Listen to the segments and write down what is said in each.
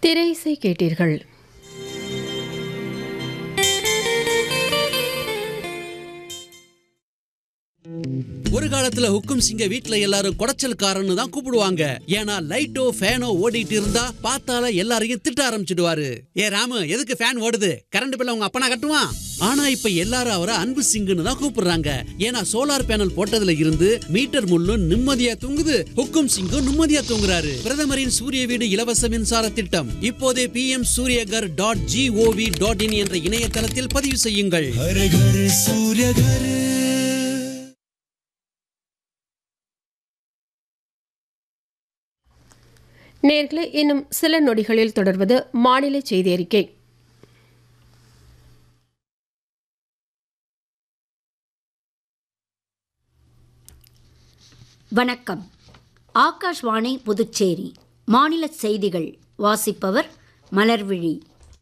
திரையிசை கேட்டீர்கள் ஒரு காலத்துல ஹுக்கும் சிங்க வீட்ல எல்லாரும் குடைச்சல்காரன்னு தான் கூப்பிடுவாங்க ஏன்னா லைட்டோ ஃபேனோ ஓடிட்டு இருந்தா பார்த்தால எல்லாரையும் திட்ட ஆரம்பிச்சிடுவாரு ஏ ராமு எதுக்கு ஃபேன் ஓடுது கரண்ட் பில்ல உங்க அப்பனா கட்டுவான் ஆனா இப்ப எல்லாரும் அவரை அன்பு சிங்குன்னு தான் கூப்பிடுறாங்க ஏன்னா சோலார் பேனல் போட்டதுல இருந்து மீட்டர் முள்ளும் நிம்மதியா தூங்குது ஹுக்கும் சிங்கும் நிம்மதியா தூங்குறாரு பிரதமரின் சூரிய வீடு இலவச மின்சார திட்டம் இப்போதே P M Suryaghar dot G O V dot in என்ற இணையதளத்தில் பதிவு செய்யுங்கள் हर घर सूर्य घर நேர்களே இன்னும் சில நொடிகளில் தொடர்வது மாநில செய்தி அறிக்கை வணக்கம் ஆகாஷ்வாணி புதுச்சேரி மாநில செய்திகள் வாசிப்பவர் மலர்விழி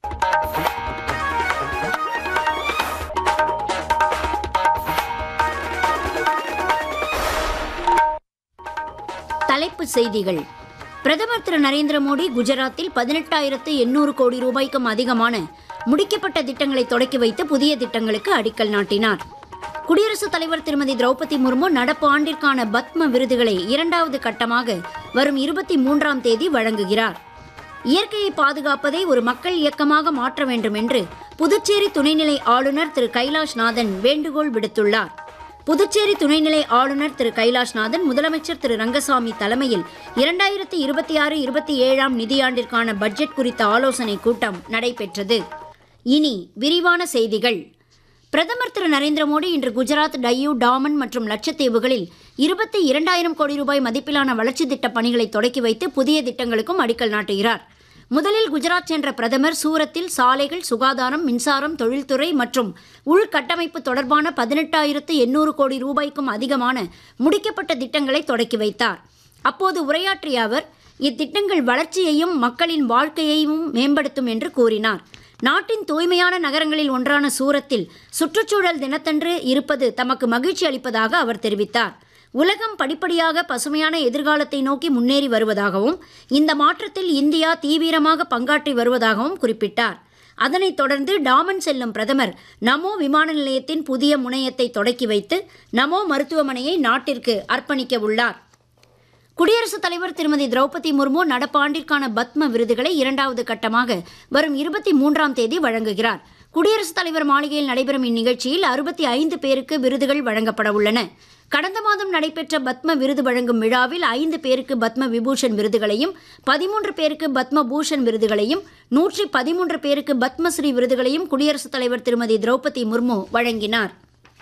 தலைப்புச் செய்திகள் பிரதமர் திரு நரேந்திர மோடி குஜராத்தில் பதினெட்டாயிரத்து எண்ணூறு கோடி ரூபாய்க்கும் அதிகமான முடிக்கப்பட்ட திட்டங்களை தொடக்கி வைத்து புதிய திட்டங்களுக்கு அடிக்கல் நாட்டினார் குடியரசுத் தலைவர் திருமதி திரௌபதி முர்மு நடப்பு ஆண்டிற்கான பத்ம விருதுகளை இரண்டாவது கட்டமாக வரும் இருபத்தி மூன்றாம் தேதி வழங்குகிறார் இயற்கையை பாதுகாப்பதை ஒரு மக்கள் இயக்கமாக மாற்ற வேண்டும் என்று புதுச்சேரி துணைநிலை ஆளுநர் திரு கைலாஷ்நாதன் வேண்டுகோள் விடுத்துள்ளார் புதுச்சேரி துணைநிலை ஆளுநர் திரு கைலாஷ்நாதன் முதலமைச்சர் திரு ரங்கசாமி தலைமையில் இரண்டாயிரத்தி இருபத்தி ஆறு இருபத்தி ஏழாம் நிதியாண்டிற்கான பட்ஜெட் குறித்த ஆலோசனைக் கூட்டம் நடைபெற்றது இனி விரிவான செய்திகள் பிரதமர் திரு நரேந்திர மோடி இன்று குஜராத் டையூ டாமன் மற்றும் லட்சத்தீவுகளில் இருபத்தி இரண்டாயிரம் கோடி ரூபாய் மதிப்பிலான வளர்ச்சி திட்டப் பணிகளை தொடக்கி வைத்து புதிய திட்டங்களுக்கும் அடிக்கல் நாட்டுகிறார் முதலில் குஜராத் சென்ற பிரதமர் சூரத்தில் சாலைகள் சுகாதாரம் மின்சாரம் தொழில்துறை மற்றும் உள்கட்டமைப்பு தொடர்பான பதினெட்டாயிரத்து எண்ணூறு கோடி ரூபாய்க்கும் அதிகமான முடிக்கப்பட்ட திட்டங்களை தொடக்கி வைத்தார் அப்போது உரையாற்றிய அவர் இத்திட்டங்கள் வளர்ச்சியையும் மக்களின் வாழ்க்கையையும் மேம்படுத்தும் என்று கூறினார் நாட்டின் தூய்மையான நகரங்களில் ஒன்றான சூரத்தில் சுற்றுச்சூழல் தினத்தன்று இருப்பது தமக்கு மகிழ்ச்சி அளிப்பதாக அவர் தெரிவித்தார் உலகம் படிப்படியாக பசுமையான எதிர்காலத்தை நோக்கி முன்னேறி வருவதாகவும் இந்த மாற்றத்தில் இந்தியா தீவிரமாக பங்காற்றி வருவதாகவும் குறிப்பிட்டார் அதனைத் தொடர்ந்து டாமன் செல்லும் பிரதமர் நமோ விமான நிலையத்தின் புதிய முனையத்தை தொடக்கி வைத்து நமோ மருத்துவமனையை நாட்டிற்கு அர்ப்பணிக்க உள்ளார் குடியரசுத் தலைவர் திருமதி திரௌபதி முர்மு நடப்பாண்டிற்கான பத்ம விருதுகளை இரண்டாவது கட்டமாக வரும் இருபத்தி மூன்றாம் தேதி வழங்குகிறார் குடியரசுத் தலைவர் மாளிகையில் நடைபெறும் இந்நிகழ்ச்சியில் அறுபத்தி ஐந்து பேருக்கு விருதுகள் வழங்கப்பட உள்ளன கடந்த மாதம் நடைபெற்ற பத்ம விருது வழங்கும் விழாவில் ஐந்து பேருக்கு பத்ம விபூஷன் விருதுகளையும் பதிமூன்று பேருக்கு பத்ம பூஷன் விருதுகளையும் நூற்றி பதிமூன்று பேருக்கு பத்மஸ்ரீ விருதுகளையும் குடியரசுத் தலைவர் திருமதி திரௌபதி முர்மு வழங்கினார்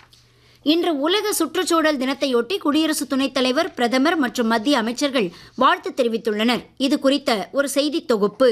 இன்று உலக சுற்றுச்சூழல் தினத்தையொட்டி குடியரசு துணைத் தலைவர் பிரதமர் மற்றும் மத்திய அமைச்சர்கள் வாழ்த்து தெரிவித்துள்ளனர் இது குறித்த ஒரு செய்தி தொகுப்பு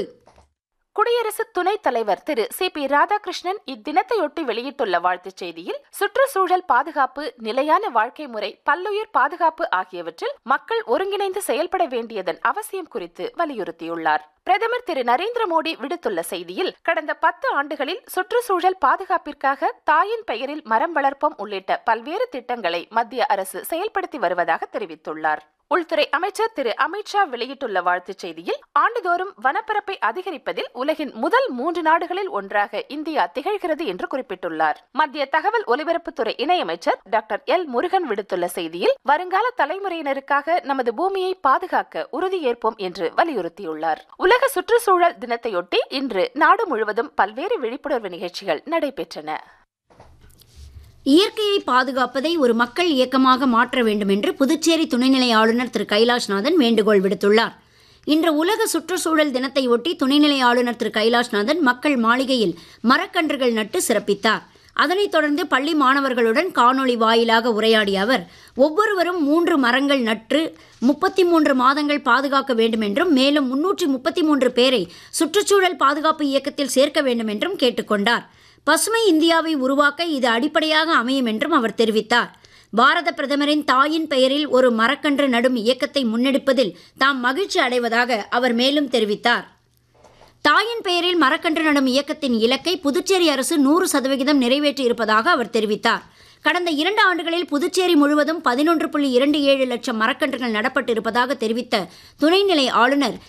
குடியரசு துணைத் தலைவர் திரு சி பி ராதாகிருஷ்ணன் இத்தினத்தையொட்டி வெளியிட்டுள்ள வாழ்த்துச் செய்தியில் சுற்றுச்சூழல் பாதுகாப்பு நிலையான வாழ்க்கை முறை பல்லுயிர் பாதுகாப்பு ஆகியவற்றில் மக்கள் ஒருங்கிணைந்து செயல்பட வேண்டியதன் அவசியம் குறித்து வலியுறுத்தியுள்ளார் பிரதமர் திரு நரேந்திர மோடி விடுத்துள்ள செய்தியில் கடந்த பத்து ஆண்டுகளில் சுற்றுச்சூழல் பாதுகாப்பிற்காக தாயின் பெயரில் மரம் வளர்ப்போம் உள்ளிட்ட பல்வேறு திட்டங்களை மத்திய அரசு செயல்படுத்தி வருவதாக தெரிவித்துள்ளார் உள்துறை அமைச்சர் திரு அமித்ஷா வெளியிட்டுள்ள வாழ்த்துச் செய்தியில் ஆண்டுதோறும் வனப்பரப்பை அதிகரிப்பதில் உலகின் முதல் மூன்று நாடுகளில் ஒன்றாக இந்தியா திகழ்கிறது என்று குறிப்பிட்டுள்ளார் மத்திய தகவல் ஒலிபரப்புத்துறை இணையமைச்சர் டாக்டர் எல் முருகன் விடுத்துள்ள செய்தியில் வருங்கால தலைமுறையினருக்காக நமது பூமியை பாதுகாக்க உறுதியேற்போம் என்று வலியுறுத்தியுள்ளார் உலக சுற்றுச்சூழல் தினத்தையொட்டி இன்று நாடு முழுவதும் பல்வேறு விழிப்புணர்வு நிகழ்ச்சிகள் நடைபெற்றன இயற்கையை பாதுகாப்பதை ஒரு மக்கள் இயக்கமாக மாற்ற வேண்டும் என்று புதுச்சேரி துணைநிலை ஆளுநர் திரு கைலாஷ்நாதன் வேண்டுகோள் விடுத்துள்ளார் இன்று உலக சுற்றுச்சூழல் தினத்தை ஒட்டி துணைநிலை ஆளுநர் திரு கைலாஷ்நாதன் மக்கள் மாளிகையில் மரக்கன்றுகள் நட்டு சிறப்பித்தார் அதனைத் தொடர்ந்து பள்ளி மாணவர்களுடன் காணொளி வாயிலாக உரையாடிய அவர் ஒவ்வொருவரும் மூன்று மரங்கள் நட்டு முப்பத்தி மூன்று மாதங்கள் பாதுகாக்க வேண்டும் என்றும் மேலும் முன்னூற்றி முப்பத்தி மூன்று பேரை சுற்றுச்சூழல் பாதுகாப்பு இயக்கத்தில் சேர்க்க வேண்டும் என்றும் கேட்டுக்கொண்டார் பசுமை இந்தியாவை உருவாக்க இது அடிப்படையாக அமையும் என்றும் அவர் தெரிவித்தார் பாரத பிரதமரின் தாயின் பெயரில் ஒரு மரக்கன்று நடும் இயக்கத்தை முன்னெடுப்பதில் தாம் மகிழ்ச்சி அடைவதாக அவர் மேலும் தெரிவித்தார் தாயின் பெயரில் மரக்கன்று நடும் இயக்கத்தின் இலக்கை புதுச்சேரி அரசு நூறு சதவிகிதம் நிறைவேற்றி இருப்பதாக அவர் தெரிவித்தார் கடந்த இரண்டு ஆண்டுகளில் புதுச்சேரி முழுவதும் பதினொன்று புள்ளி இரண்டு ஏழு லட்சம் மரக்கன்றுகள் நடப்பட்டு இருப்பதாக தெரிவித்த துணைநிலை ஆளுநர்